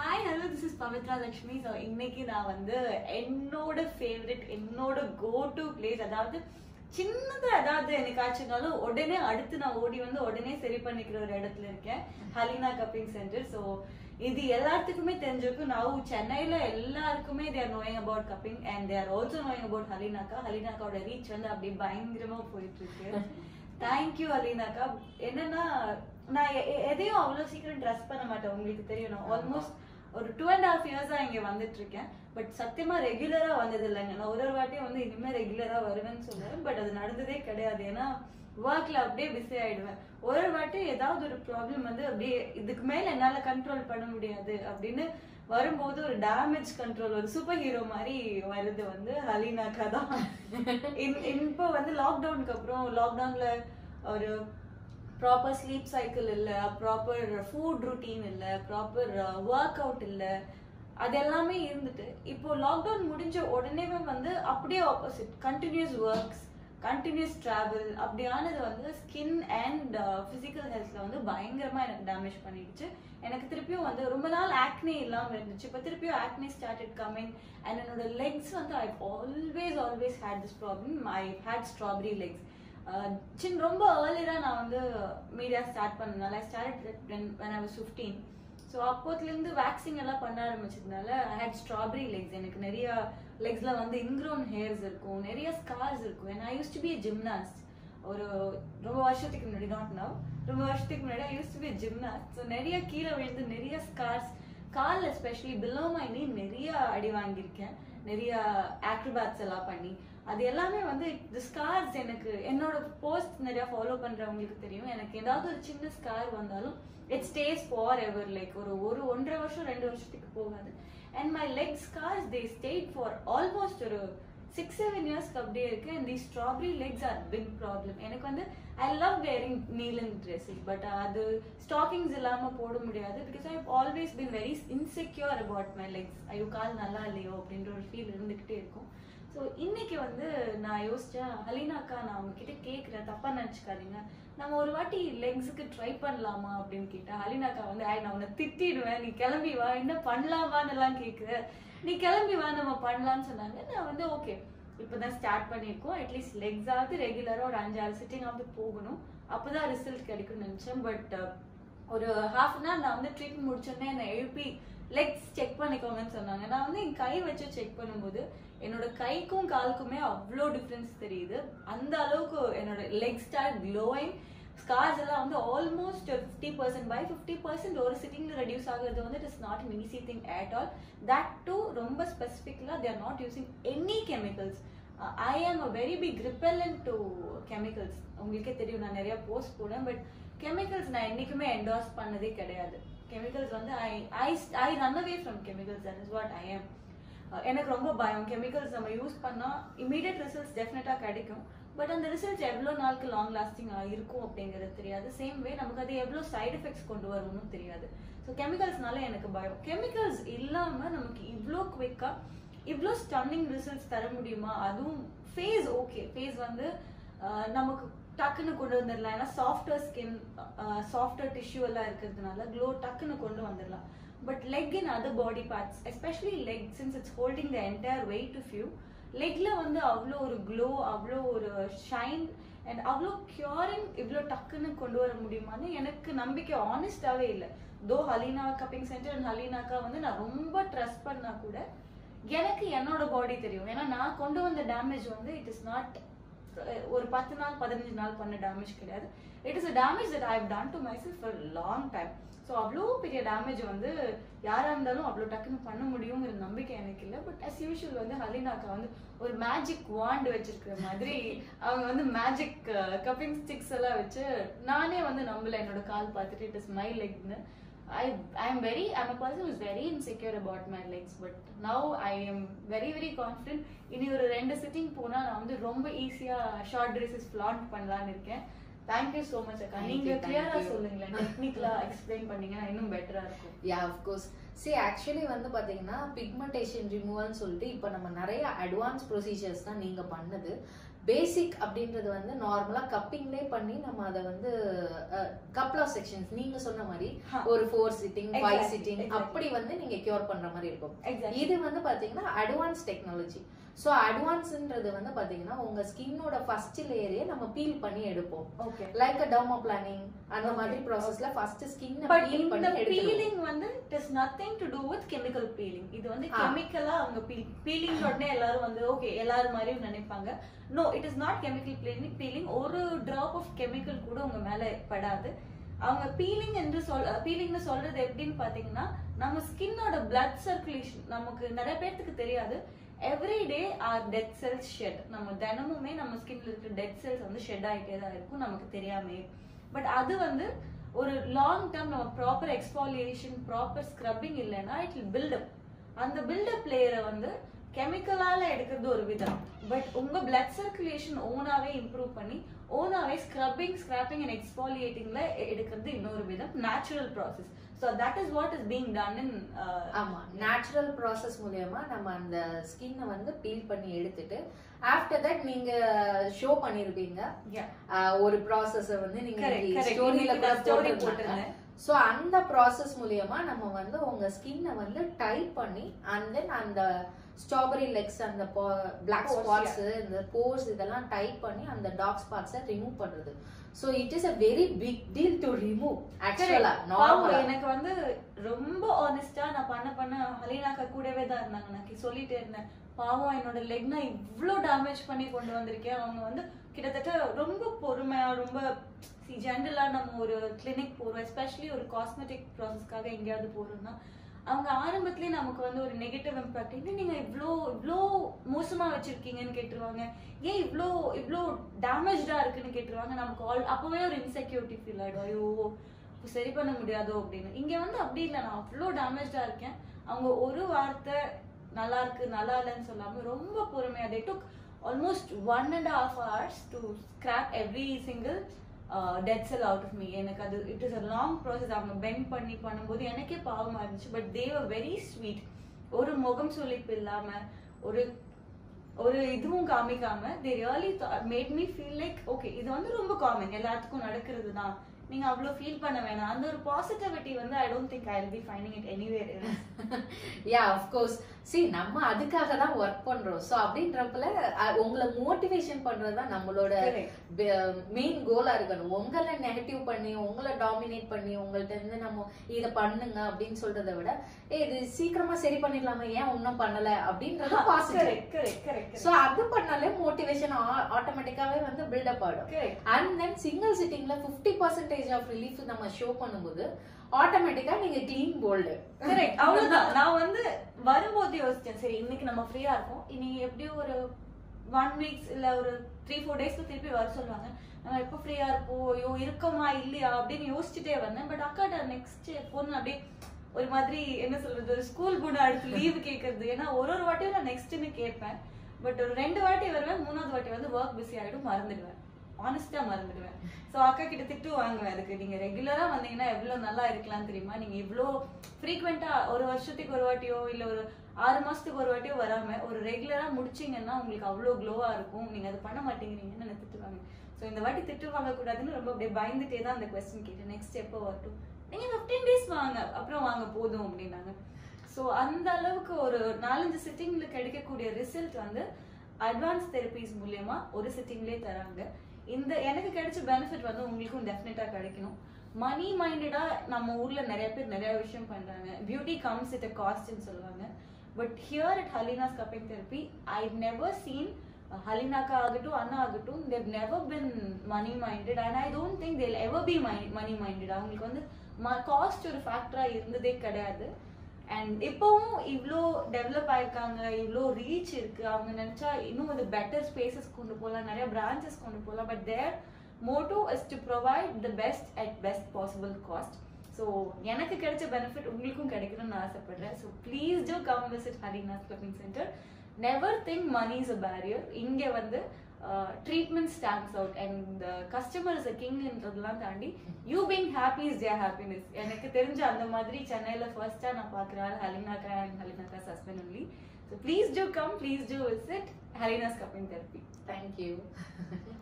Hi hello this is Pavithra Lakshmi so இன்னைக்கு நான் வந்து என்னோட ஃபேவரட் என்னோட கோ டு பிளேஸ் அதாவது சின்னதா ஏதாவது எனக்கு ஆச்சுனாலும் உடனே அடுத்து நான் ஓடி வந்து உடனே சரி பண்ணிக்கிற ஒரு இடத்துல இருக்கேன் ஹலீனா கப்பிங் சென்டர் ஸோ இது எல்லாத்துக்குமே தெரிஞ்சிருக்கும் நான் சென்னையில எல்லாருக்குமே they're knowing about cupping and they're also knowing about ஹலீனாக்கா ஹலீனாக்காவோட ரீச் வந்து அப்படியே பயங்கரமா போயிட்டு இருக்கு தேங்க்யூ அலீனாக்கா என்னன்னா நான் எ- எ- எதையும் அவ்வளவு சீக்கிரம் ட்ரெஸ் பண்ண மாட்டேன் உங்களுக்கு தெரியும் நான் ஆல்மோஸ்ட் ஒரு டூ அண்ட் ஹாஃப் இயர்ஸா இங்க வந்துட்டு இருக்கேன் பட் சத்தியமா ரெகுலரா வந்தது இல்லைங்க நான் ஒரு ஒரு வாட்டியும் வந்து இனிமே ரெகுலரா வருவேன்னு சொல்லுவேன் பட் அது நடந்ததே கிடையாது ஏன்னா ஒர்க்ல அப்படியே பிஸி ஆயிடுவேன் ஒரு ஒரு வாட்டி ஏதாவது ஒரு ப்ராப்ளம் வந்து அப்படியே இதுக்கு மேல என்னால கண்ட்ரோல் பண்ண முடியாது அப்படின்னு வரும்போது ஒரு டேமேஜ் கண்ட்ரோல் ஒரு சூப்பர் ஹீரோ மாதிரி வருது வந்து ஹலீனாக்கா தான் இன்- இப்போ வந்து லாக்டவுனுக்கு அப்புறம் லாக்டவுன்ல ஒரு ப்ராப்பர் ஸ்லீப் சைக்கிள் இல்ல ப்ராப்பர் ஃபுட் ருட்டீன் இல்ல ப்ராப்பர் ஒர்க் அவுட் இல்ல அது எல்லாமே இருந்துட்டு இப்போ லாக்டவுன் முடிஞ்ச உடனே வந்து அப்படியே opposite continues works continues travel அப்படியானது வந்து ஸ்கின் அண்ட் ஃபிசிக்கல் ஹெல்த்ல வந்து பயங்கரமா எனக்கு டேமேஜ் பண்ணிடுச்சு எனக்கு திருப்பியும் வந்து ரொம்ப நாள் ஆக்னே இல்லாம இருந்துச்சு இப்போ திருப்பியும் ஆக்னே ஸ்டார்டட் கம்மிங் அண்ட் என்னோட லெக்ஸ் வந்து I always always hate this problem I hate strawberry legs சின்ன ரொம்ப ஏர்லியராக நான் வந்து மீடியா ஸ்டார்ட் பண்ணனால I start when I was 15 so அப்போத்துலேருந்து வேக்சிங் எல்லாம் பண்ண ஆரம்பிச்சதுனால ஐ ஹேட் ஸ்ட்ராபெரி லெக்ஸ் எனக்கு நிறைய லெக்ஸில் வந்து இன்க்ரோன் ஹேர்ஸ் இருக்கும் நிறைய ஸ்கார்ஸ் இருக்கும் and I used to be a gymnast ஒரு ரொம்ப வருஷத்துக்கு முன்னாடி நாட் நவ் ரொம்ப வருஷத்துக்கு முன்னாடி I used to be gymnast so நிறைய கீழே விழுந்து நிறைய ஸ்கார்ஸ் கால் எஸ்பெஷலி பிலோ மை நீ நிறைய அடி வாங்கியிருக்கேன் நிறைய ஆக்ரோபாட்ஸ் எல்லாம் பண்ணி அது எல்லாமே வந்து இந்த ஸ்கார்ஸ் எனக்கு என்னோட போஸ்ட் நிறைய ஃபாலோ பண்றவங்களுக்கு தெரியும் எனக்கு ஏதாவது ஒரு சின்ன ஸ்கார் வந்தாலும் it stays forever like ஒரு ஒரு ஒன்றரை வருஷம் ரெண்டு வருஷத்துக்கு போகாது and my leg scars they stayed for almost ஒரு சிக்ஸ் செவன் இயர்ஸ்க்கு அப்படியே இருக்கு and the strawberry legs are big problem எனக்கு வந்து I love wearing linen dresses but அது ஸ்டாக்கிங்ஸ் இல்லாம போட முடியாது because I always been very insecure about my legs ஐயோ கால் நல்லா இல்லையோ அப்படின்ற ஒரு ஃபீல் இருந்துகிட்டே இருக்கும் ஸோ இன்னைக்கு வந்து நான் யோசிச்சேன் ஹலீனாக்கா நான் உங்ககிட்ட கேட்குறேன் தப்பா நினச்சிக்காதீங்க நம்ம ஒரு வாட்டி லெக்ஸுக்கு ட்ரை பண்ணலாமா அப்படின்னு கேட்டேன் ஹலீனாக்கா வந்து ஐ நான் உன்னை திட்டிடுவேன் நீ கிளம்பி வா என்ன பண்ணலாமான்னு எல்லாம் கேட்குற நீ கிளம்பி வா நம்ம பண்ணலாம்னு சொன்னாங்க நான் வந்து ஓகே இப்போதான் ஸ்டார்ட் பண்ணியிருக்கோம் அட்லீஸ்ட் லெக்ஸ் ஆகுது ரெகுலராக ஒரு அஞ்சாறு சிட்டிங் ஆகுது போகணும் அப்போதான் ரிசல்ட் கிடைக்கும்னு நினச்சேன் பட் ஒரு ஹாஃப் அன் ஹவர் நான் வந்து ட்ரீட்மெண்ட் முடிச்சோடனே என்னை எழுப்பி லெக்ஸ் செக் பண்ணிக்கோங்கன்னு சொன்னாங்க நான் வந்து என் கை வச்சு செக் பண்ணும்போது என்னோட கைக்கும் காலுக்குமே அவ்வளோ டிஃப்ரென்ஸ் தெரியுது அந்த அளவுக்கு என்னோட லெக் ஸ்டார்ட் க்ளோயிங் ஸ்கார்ஸ் எல்லாம் வந்து almost fifty percent by fifty percent ஒரு சிட்டிங்ல ரெடியூஸ் ஆகுறது வந்து it is not an easy thing at all that to ரொம்ப ஸ்பெசிஃபிக்லாம் they are not using any chemicals I am a very big repellent to chemicals உங்களுக்கே தெரியும் நான் நிறைய போஸ்ட் போனேன் பட் கெமிக்கல்ஸ் நான் என்னைக்குமே என்டாஸ் பண்ணதே கிடையாது கெமிக்கல்ஸ் வந்து I I I run away from chemicals that is what I am எனக்கு ரொம்ப பயம் கெமிக்கல்ஸ் நம்ம யூஸ் பண்ணா இமீடியட் ரிசல்ட்ஸ் டெஃபினட்டா கிடைக்கும் பட் அந்த ரிசல்ட்ஸ் எவ்வளோ நாளுக்கு லாங் லாஸ்டிங் இருக்கும் அப்படிங்கிறது தெரியாது சேம் வே நமக்கு அது எவ்வளோ சைடு எஃபெக்ட்ஸ் கொண்டு வரும்னு தெரியாது ஸோ கெமிக்கல்ஸ்னால எனக்கு பயம் கெமிக்கல்ஸ் இல்லாம நமக்கு இவ்வளோ குவிக்கா இவ்வளோ ஸ்டன்னிங் ரிசல்ட்ஸ் தர முடியுமா அதுவும் ஃபேஸ் ஓகே ஃபேஸ் வந்து ஆஹ், நமக்கு டக்குன்னு கொண்டு வந்துடலாம் ஏன்னா சாஃப்டர் ஸ்கின் சாஃப்டர் டிஷ்யூ எல்லாம் இருக்கிறதுனால க்ளோ டக்குன்னு கொண்டு வந்துடலாம் but leg in other body parts especially leg since it's holding the entire weight of you லெக்ல வந்து அவ்வளோ ஒரு க்ளோ அவ்வளோ ஒரு ஷைன் அண்ட் அவ்வளோ கியூரிங் இவ்வளோ டக்குன்னு கொண்டு வர முடியுமான்னு எனக்கு நம்பிக்கை ஆனஸ்டாவே இல்லை though Halina cupping centre and ஹலீனாக்கா வந்து நான் ரொம்ப ட்ரஸ்ட் பண்ணா கூட எனக்கு என்னோட பாடி தெரியும் ஏன்னா நான் கொண்டு வந்த டேமேஜ் வந்து இட் இஸ் நாட் ஒரு பத்து நாள் பதினஞ்சு நாள் பண்ண டேமேஜ் கிடையாது it is a damage that I have done to myself for long time so அவ்வளோ பெரிய டேமேஜ் வந்து யாராக இருந்தாலும் அவ்வளோ டக்குன்னு பண்ண முடியுங்கிற நம்பிக்கை எனக்கு இல்லை பட் அஸ் யூஷுவல் வந்து ஹலினாக்கா வந்து ஒரு மேஜிக் வாண்ட் வச்சிருக்கிற மாதிரி அவங்க வந்து மேஜிக் கப்பிங் ஸ்டிக்ஸ் எல்லாம் வச்சு நானே வந்து நம்பல என்னோட கால் பார்த்துட்டு இட் இஸ் மை லெக்னு I I am very I'm a person who's very insecure about my legs but now I am very very confident இனி ஒரு ரெண்டு சிட்டிங் போனா நான் வந்து ரொம்ப ஈஸியா ஷார்ட் ட்ரெஸ்ஸஸ் ஃபிளாண்ட் பண்ணலாம்னு இருக்கேன் தேங்க்யூ ஸோ மச் அக்கா Thank நீங்க you, thank கிளியரா you. சொல்லுங்களேன் டெக்னிக்கலா எக்ஸ்பிளைன் பண்ணீங்கன்னா இன்னும் பெட்டரா இருக்கும் யா அஃப்கோர்ஸ் சி ஆக்சுவலி வந்து பாத்தீங்கன்னா பிக்மெண்டேஷன் ரிமூவல்னு சொல்லிட்டு இப்போ நம்ம நிறைய அட்வான்ஸ் ப்ரொசீஜர்ஸ் தான் நீங்க பண்ணது பேசிக் அப்படின்றது வந்து நார்மலா கப்பிங்லே பண்ணி நம்ம அதை வந்து கப்ள் ஆஃப் செக்ஷன்ஸ் நீங்க சொன்ன மாதிரி Huh. ஒரு four sitting five Exactly, sitting exactly. அப்படி வந்து நீங்க கியூர் பண்ற மாதிரி இருக்கும் Exactly. இது வந்து பாத்தீங்கன்னா அட்வான்ஸ் டெக்னாலஜி ஸோ அட்வான்ஸ்ன்றது வந்து பாத்தீங்கன்னா உங்க ஸ்கின்னோட ஃபர்ஸ்ட் லேயரையே நம்ம பீல் பண்ணி எடுப்போம் Okay. Like a dermaplaning அந்த Okay. மாதிரி ப்ராசஸ்ல ஃபர்ஸ்ட் ஸ்கின் பட் பீல் இந்த பண்ணி எடுத்துருவோம் பீலிங் வந்து it is nothing to do with chemical peeling இது வந்து ஆ. கெமிக்கலா அவங்க பீல் பீலிங் உடனே எல்லாரும் வந்து ஓகே எல்லாரும் மாதிரியும் நினைப்பாங்க no it is not chemical peeling peeling ஒரு டிராப் ஆஃப் கெமிக்கல் கூட உங்க மேல படாது அவங்க பீலிங் என்று சொல் பீலிங்னு சொல்றது எப்படின்னு பாத்தீங்கன்னா நம்ம ஸ்கின்னோட blood சர்க்குலேஷன் நமக்கு நிறைய பேர்த்துக்கு தெரியாது everyday are dead cells shed நம்ம தினமுமே நம்ம ஸ்கின்ல இருக்கிற டெட் செல்ஸ் வந்து ஷெட் ஆகிட்டே தான் இருக்கும் நமக்கு தெரியாமே பட் அது வந்து ஒரு லாங் டேர்ம் நம்ம ப்ராப்பர் எக்ஸ்பாலியேஷன் ப்ராப்பர் ஸ்க்ரப்பிங் இல்லைன்னா இட் வில் பில்டப் அந்த பில்டப் லேயரை வந்து கெமிக்கலால எடுக்கிறது ஒரு விதம் பட் உங்க பிளட் சர்க்குலேஷன் ஓனாவே இம்ப்ரூவ் பண்ணி ஓனாவே ஸ்க்ரப்பிங் ஸ்கிராப்பிங் அண்ட் எக்ஸ்பாலியேட்டிங்ல எடுக்கிறது இன்னொரு விதம் natural process so that is what is being done in ஆமா நேச்சுரல் ப்ராசஸ் மூலியமா நம்ம அந்த ஸ்கின்னை வந்து பீல் பண்ணி எடுத்துட்டு ஆஃப்டர் தட் நீங்க ஷோ பண்ணிருப்பீங்க ஆஹ் ஒரு ப்ராசஸ வந்து நீங்க ஸ்டோரியில கூட ஸ்டோரி போட்டிருந்தாங்க போட்டிருந்தேன் ஸோ அந்த ப்ராசஸ் மூலியமா நம்ம வந்து உங்க ஸ்கின்னை வந்து டைப் பண்ணி அண்ட் தென் அந்த ஸ்ட்ராபெரி லெக்ஸ் அந்த பிளாக் Pores, ஸ்பாட்ஸ் இந்த போர்ஸ் இதெல்லாம் டைப் பண்ணி அந்த டார்க் ஸ்பாட்ஸை ரிமூவ் பண்றது so it is a very big deal to remove ஆக்சுவலா பாவம், நார்மலா எனக்கு வந்து ரொம்ப ஆனஸ்டா நான் பண்ண பண்ண ஹலீனாக்கா கூடவே தான் இருந்தாங்க நான் சொல்லிட்டே இருந்தேன் பாவம் என்னோட லெக் நான் இவ்ளோ டேமேஜ் பண்ணி கொண்டு வந்திருக்கேன் அவங்க வந்து கிட்டத்தட்ட ரொம்ப பொறுமையா ரொம்ப ஜென்ரலா நம்ம ஒரு கிளினிக் போறோம் எஸ்பெஷலி ஒரு காஸ்மெட்டிக் ப்ராசஸ்க்காக எங்கேயாவது போறோம்னா அவங்க ஆரம்பத்திலேயே நமக்கு வந்து ஒரு நெகட்டிவ் இம்பாக்ட் என்ன நீங்க இவ்ளோ இவ்ளோ மோசமா வச்சிருக்கீங்கன்னு கேட்டுருவாங்க ஏன் இவ்ளோ இவ்ளோ டேமேஜ்டா இருக்குன்னு கேட்டுருவாங்க நமக்கு ஆல் அப்பவே ஒரு இன்செக்யூரிட்டி ஃபீல் ஆயிடும் ஐயோ இப்ப சரி பண்ண முடியாதோ அப்படின்னு இங்க வந்து அப்படி இல்லை நான் அவ்வளோ டேமேஜ்டா இருக்கேன் அவங்க ஒரு வார்த்தை நல்லா இருக்கு நல்லா இல்லைன்னு சொல்லாம ரொம்ப பொறுமையா they took almost one and half hours to scrap every single dead cell out of me எனக்கு அது it is a long process அவங்க பெண்ட் பண்ணி பண்ணும்போது எனக்கே பாவமா இருந்துச்சு பட் தேவ வெரி ஸ்வீட் ஒரு முகம் சுளிப்பு இல்லாம ஒரு ஒரு இதுவும் காமிக்காம they really made me feel like okay இது வந்து ரொம்ப காமன் எல்லாத்துக்கும் நடக்கிறது தான் நீங்க அவ்வளவு ஃபீல் பண்ண வேணாம் அந்த ஒரு பாசிட்டிவிட்டி வந்து I don't think I will be finding it anywhere yeah course சி நம்ம அதுக்காக தான் ஒர்க் பண்றோம் ஸோ அப்படின்றப்பல அஹ், உங்களை மோட்டிவேஷன் பண்றது தான் நம்மளோட மெயின் கோலா இருக்கணும் உங்களை நெகட்டிவ் பண்ணி உங்களை டாமினேட் பண்ணி உங்கள்ட்ட இருந்து நம்ம இதை பண்ணுங்க அப்படின்னு சொல்றதை விட ஏ இது சீக்கிரமா சரி பண்ணிடலாமா ஏன் ஒன்றும் பண்ணல அப்படின்றது positive correct correct correct so அது பண்ணாலே மோட்டிவேஷன் ஆட்டோமேட்டிக்காவே வந்து பில்டப் ஆயிடும் கரெக்ட் அண்ட் தென் சிங்கிள் சிட்டிங்ல ஃபிஃப்டி பர்சன்டேஜ் ஆஃப் ரிலீஃப் நம்ம ஷோ பண்ணும்போது ஆட்டோமேட்டிக்கா நீங்க க்ளீன் போல்டு கரெக்ட் அவ்வளவுதான் நான் வந்து வரும்போது யோசிச்சேன் சரி இன்னைக்கு நம்ம ஃப்ரீயா இருக்கோம் இனி எப்படியும் ஒரு ஒன் வீக்ஸ் இல்ல ஒரு த்ரீ ஃபோர் டேஸ்க்கு திருப்பி வர சொல்லுவாங்க நம்ம எப்போ ஃப்ரீயா இருப்போம் ஐயோ இருக்கோமா இல்லையா அப்படின்னு யோசிச்சுட்டே வந்தேன் பட் அக்காட்ட நெக்ஸ்ட் பொண்ணு அப்படியே ஒரு மாதிரி என்ன சொல்றது ஒரு ஸ்கூல் கூட அடுத்து லீவு கேட்கறது ஏன்னா ஒரு ஒரு வாட்டியும் நான் நெக்ஸ்ட்னு கேட்பேன் பட் ஒரு ரெண்டு வாட்டி வருவேன் மூணாவது வாட்டி வந்து ஒர்க் பிஸி ஆகிடும் மறந்துடுவேன் ஆனஸ்டா மறந்துடுவேன் ஸோ அக்கா கிட்ட திட்டு வாங்குவேன் அதுக்கு நீங்க ரெகுலரா வந்தீங்கன்னா எவ்வளவு நல்லா இருக்கலாம் தெரியுமா நீங்க இவ்வளோ ஃப்ரீக்வெண்டா ஒரு வருஷத்துக்கு ஒரு வாட்டியோ இல்ல ஒரு ஆறு மாசத்துக்கு ஒரு வாட்டியோ வராம ஒரு ரெகுலரா முடிச்சீங்கன்னா உங்களுக்கு அவ்வளோ க்ளோவா இருக்கும் நீங்க அதை பண்ண மாட்டேங்கிறீங்கன்னு எனக்கு திட்டுவாங்க ஸோ இந்த வாட்டி திட்டு வாங்க கூடாதுன்னு ரொம்ப அப்படியே பயந்துட்டே தான் அந்த கொஸ்டின் கேட்டேன் நெக்ஸ்ட் எப்போ வரட்டும் நீங்க ஃபிஃப்டீன் டேஸ் வாங்க அப்புறம் வாங்க போதும் அப்படின்னாங்க ஸோ அந்த அளவுக்கு ஒரு நாலஞ்சு சிட்டிங்ல கிடைக்கக்கூடிய ரிசல்ட் வந்து அட்வான்ஸ் தெரபிஸ் மூலியமா ஒரு சிட்டிங்லேயே தராங்க இந்த எனக்கு கிடைச்ச பெனிஃபிட் வந்து உங்களுக்கும் டெஃபினட்டா கிடைக்கணும் மணி மைண்டடா நம்ம ஊர்ல நிறைய பேர் நிறைய விஷயம் பண்றாங்க பியூட்டி கம்ஸ் இட் அ காஸ்ட்னு சொல்லுவாங்க but here at Halina's cupping therapy I never seen ஹலினாக்கா ஆகட்டும் அண்ணா ஆகட்டும் they've never been money minded and I don't think they'll ever B money minded அவங்களுக்கு வந்து காஸ்ட் ஒரு ஃபேக்டரா இருந்ததே கிடையாது அண்ட் இப்போவும் இவ்வளோ டெவலப் ஆயிருக்காங்க இவ்வளோ ரீச் இருக்கு அவங்க நினைச்சா இன்னும் ஒரு பெட்டர் ஸ்பேசஸ் கொண்டு போகலாம் நிறைய பிரான்ச்சஸ் கொண்டு போகலாம் but their motto is to provide the best at best possible cost so எனக்கு கிடைச்ச பெனிஃபிட் உங்களுக்கும் கிடைக்கணும்னு நான் ஆசைப்படுறேன் so please do come visit Halina's cupping centre never think money is a barrier இங்கே வந்து treatment stands out and customer is a கிங்ன்றதெல்லாம் தாண்டி you being happy is their happiness எனக்கு தெரிஞ்ச அந்த மாதிரி சென்னையில் ஃபர்ஸ்ட்டாக நான் பார்க்குறேன் ஹலினாக்கா அண்ட் ஹலினாக்காஸ் husband only so please do come please do visit Halina's cupping therapy thank you